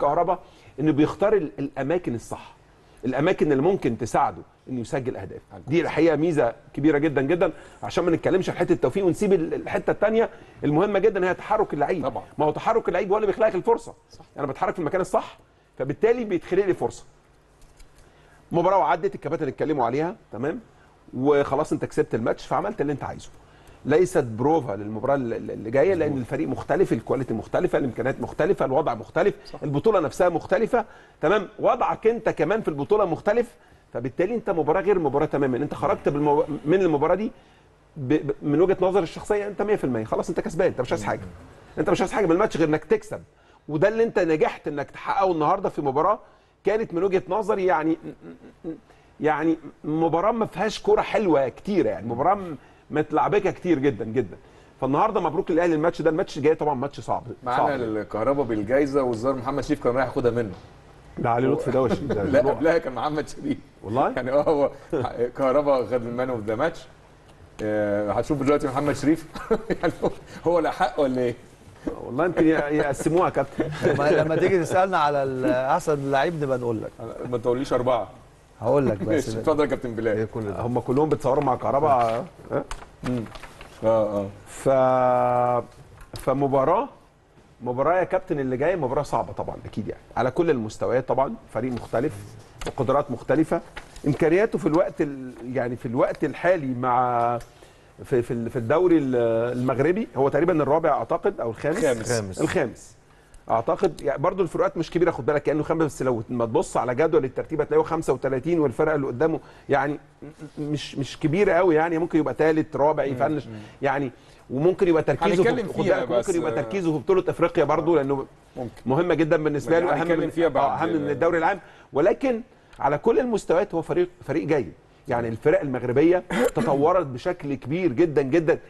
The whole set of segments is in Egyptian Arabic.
كهربا انه بيختار ال- الاماكن الصح الاماكن اللي ممكن تساعده انه يسجل اهداف دي الحقيقه ميزه كبيره جدا جدا عشان ما نتكلمش في حته التوفيق ونسيب ال- الحته الثانيه المهمه جدا هي تحرك اللعيب طبعا. ما هو تحرك اللعيب هو اللي بيخلق لك الفرصه صح. انا بتحرك في المكان الصح فبالتالي بيتخلق لي فرصه مباراه وعدت الكباتن اتكلموا عليها تمام وخلاص انت كسبت الماتش فعملت اللي انت عايزه ليست بروفا للمباراه اللي اللي جايه لان الفريق مختلف الكواليتي مختلفه الامكانيات مختلفه الوضع مختلف صح. البطوله نفسها مختلفه تمام وضعك انت كمان في البطوله مختلف فبالتالي انت مباراه غير مباراه تماما انت خرجت بالمو... من المباراه دي ب... ب... من وجهه نظر الشخصيه انت 100% خلاص انت كسبان انت مش عايز حاجه انت مش عايز حاجه من الماتش غير انك تكسب وده اللي انت نجحت انك تحققه النهارده في مباراه كانت من وجهه نظري يعني يعني مباراه ما فيهاش كوره حلوه كتيره يعني مباراه م- متلعبكه كتير جدا جدا فالنهارده مبروك للاهلي الماتش ده الماتش الجاي طبعا ماتش صعب معانا صعب الكهرباء بالجائزه والزار محمد شريف كان رايح ياخدها منه ده علي لطفي ده وش ده لا قبلها كان محمد شريف والله يعني اه هو كهرباء خد المان اوف ذا ماتش آه، هتشوف دلوقتي محمد شريف يعني هو- هو لا حق ولا ايه؟ والله يمكن ي- يقسموها يا كابتن لما, لما تيجي تسالنا على ال- احسن لعيب نبقى نقول لك ما تقوليش اربعه هقول لك بس ماشي اتفضل يا كابتن بلال كل ده هم كلهم بيتصوروا مع كهرباء ها؟ اه اه ف فمباراه مباراه يا كابتن اللي جايه مباراه صعبه طبعا اكيد يعني على كل المستويات طبعا فريق مختلف وقدرات مختلفه امكانياته في الوقت ال... يعني في الوقت الحالي مع في في ال- في الدوري ال- المغربي هو تقريبا الرابع اعتقد او الخامس خامس. خامس. الخامس اعتقد يعني برضو الفروقات مش كبيره خد بالك كانه خامس بس لو ما تبص على جدول الترتيب هتلاقيه 35 والفرق اللي قدامه يعني م- مش مش كبيره قوي يعني ممكن يبقى ثالث رابع يفنش يعني وممكن يبقى تركيزه في هنتكلم خد فيها بالك بس- ممكن يبقى تركيزه في بطوله افريقيا برضو لانه ممكن مهمه جدا بالنسبه له اهم هنتكلم من فيها بعد- آه، اهم من الدوري العام ولكن على كل المستويات هو فريق فريق جيد يعني الفرق المغربيه تطورت بشكل كبير جدا جدا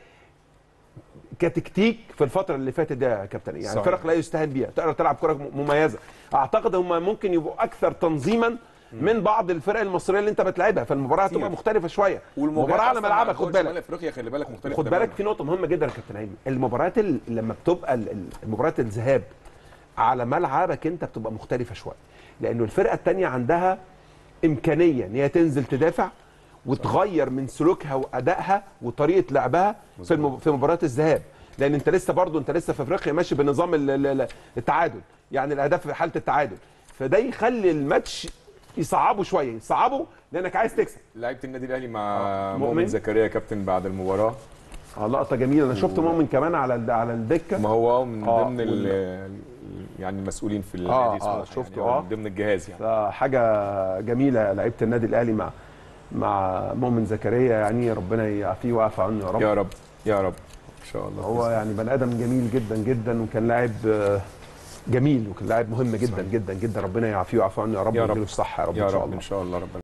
كتكتيك في الفتره اللي فاتت دي يا كابتن يعني صحيح. فرق لا يستهان بيها تقدر تلعب كره م- مميزه اعتقد هم ممكن يبقوا اكثر تنظيما من بعض الفرق المصريه اللي انت بتلعبها فالمباراه كتير. هتبقى مختلفه شويه والمباراه مباراه على ملعبك خد بالك افريقيا خلي بالك مختلف خد تماماً. بالك في نقطه مهمه جدا يا كابتن ايمن المباريات ال- لما بتبقى ال- ال- المباريات الذهاب على ملعبك انت بتبقى مختلفه شويه لانه الفرقه الثانيه عندها امكانيه ان هي تنزل تدافع وتغير من سلوكها وادائها وطريقه لعبها في المب... في مباراه الذهاب لان انت لسه برضو انت لسه في افريقيا ماشي بنظام ال- ال- ال- التعادل يعني الاهداف في حاله التعادل فده يخلي الماتش يصعبه شويه يصعبه لانك عايز تكسب لعيبه النادي الاهلي مع آه، مؤمن مؤمن. زكريا كابتن بعد المباراه اه لقطه جميله انا شفت مؤمن كمان على ال- على الدكه ما هو من آه، ضمن وال- ال- يعني المسؤولين في آه، النادي آه، سموحة شفته، يعني آه. من ضمن الجهاز يعني فحاجه جميله لعيبه النادي الاهلي مع مع مؤمن زكريا يعني ربنا يعافيه ويعفى عنه يا رب يا رب يا رب ان شاء الله هو يعني بني ادم جميل جدا جدا وكان لاعب آه، جميل وكان لاعب مهم جدا جدا جدا ربنا يعافيه ويعفى عنه يا رب يا رب. ويديله الصحه يا رب يا ان شاء رب الله ان شاء الله ربنا